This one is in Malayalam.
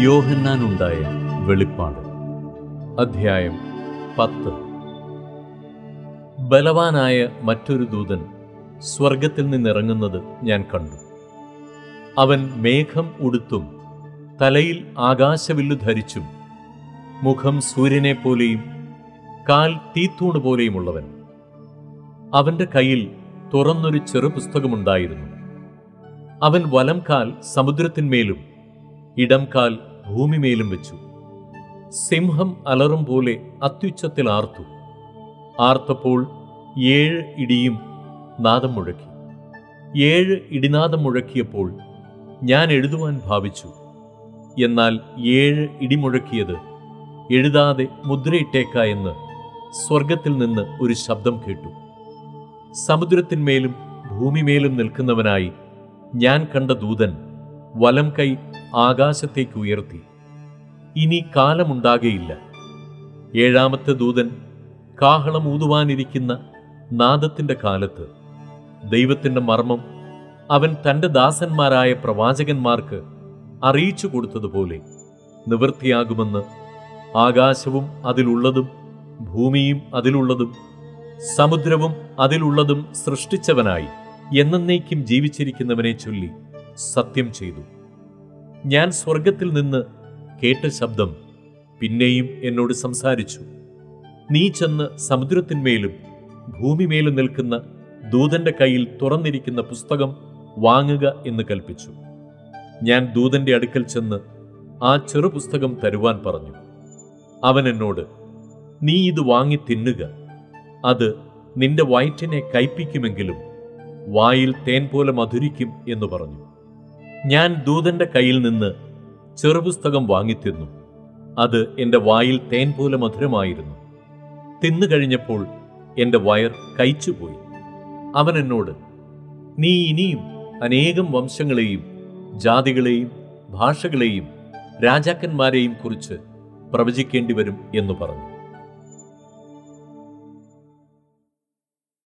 യോഹന്നാനുണ്ടായ വെളിപ്പാട് അധ്യായം പത്ത് ബലവാനായ മറ്റൊരു ദൂതൻ സ്വർഗത്തിൽ നിന്നിറങ്ങുന്നത് ഞാൻ കണ്ടു അവൻ മേഘം ഉടുത്തും തലയിൽ ആകാശവില്ലു ധരിച്ചും മുഖം സൂര്യനെ പോലെയും കാൽ തീത്തൂണ് പോലെയുമുള്ളവൻ അവന്റെ കയ്യിൽ തുറന്നൊരു ചെറു പുസ്തകമുണ്ടായിരുന്നു അവൻ വലം കാൽ സമുദ്രത്തിന്മേലും ഇടം കാൽ ഭൂമിമേലും വെച്ചു സിംഹം അലറും പോലെ അത്യുച്ചത്തിൽ ആർത്തു ആർത്തപ്പോൾ ഏഴ് ഇടിയും നാദം മുഴക്കി ഏഴ് ഇടിനാദം മുഴക്കിയപ്പോൾ ഞാൻ എഴുതുവാൻ ഭാവിച്ചു എന്നാൽ ഏഴ് ഇടിമുഴക്കിയത് എഴുതാതെ മുദ്രയിട്ടേക്ക എന്ന് സ്വർഗത്തിൽ നിന്ന് ഒരു ശബ്ദം കേട്ടു സമുദ്രത്തിന്മേലും ഭൂമിമേലും നിൽക്കുന്നവനായി ഞാൻ കണ്ട ദൂതൻ വലം കൈ ആകാശത്തേക്ക് ഉയർത്തി ഇനി കാലമുണ്ടാകയില്ല ഏഴാമത്തെ ദൂതൻ കാഹളം ഊതുവാനിരിക്കുന്ന നാദത്തിന്റെ കാലത്ത് ദൈവത്തിന്റെ മർമ്മം അവൻ തന്റെ ദാസന്മാരായ പ്രവാചകന്മാർക്ക് അറിയിച്ചു കൊടുത്തതുപോലെ നിവൃത്തിയാകുമെന്ന് ആകാശവും അതിലുള്ളതും ഭൂമിയും അതിലുള്ളതും സമുദ്രവും അതിലുള്ളതും സൃഷ്ടിച്ചവനായി എന്നേക്കും ജീവിച്ചിരിക്കുന്നവനെ ചൊല്ലി സത്യം ചെയ്തു ഞാൻ സ്വർഗത്തിൽ നിന്ന് കേട്ട ശബ്ദം പിന്നെയും എന്നോട് സംസാരിച്ചു നീ ചെന്ന് സമുദ്രത്തിന്മേലും ഭൂമിമേലും നിൽക്കുന്ന ദൂതന്റെ കയ്യിൽ തുറന്നിരിക്കുന്ന പുസ്തകം വാങ്ങുക എന്ന് കൽപ്പിച്ചു ഞാൻ ദൂതന്റെ അടുക്കൽ ചെന്ന് ആ ചെറുപുസ്തകം തരുവാൻ പറഞ്ഞു അവൻ എന്നോട് നീ ഇത് വാങ്ങി തിന്നുക അത് നിന്റെ വയറ്റിനെ കയ്പിക്കുമെങ്കിലും വായിൽ തേൻ പോലെ മധുരിക്കും എന്ന് പറഞ്ഞു ഞാൻ ദൂതന്റെ കയ്യിൽ നിന്ന് ചെറുപുസ്തകം വാങ്ങിത്തിന്നു അത് എൻ്റെ വായിൽ തേൻ പോലെ മധുരമായിരുന്നു തിന്നു കഴിഞ്ഞപ്പോൾ എൻ്റെ വയർ കയിച്ചുപോയി അവൻ എന്നോട് നീ ഇനിയും അനേകം വംശങ്ങളെയും ജാതികളെയും ഭാഷകളെയും രാജാക്കന്മാരെയും കുറിച്ച് പ്രവചിക്കേണ്ടി വരും എന്ന് പറഞ്ഞു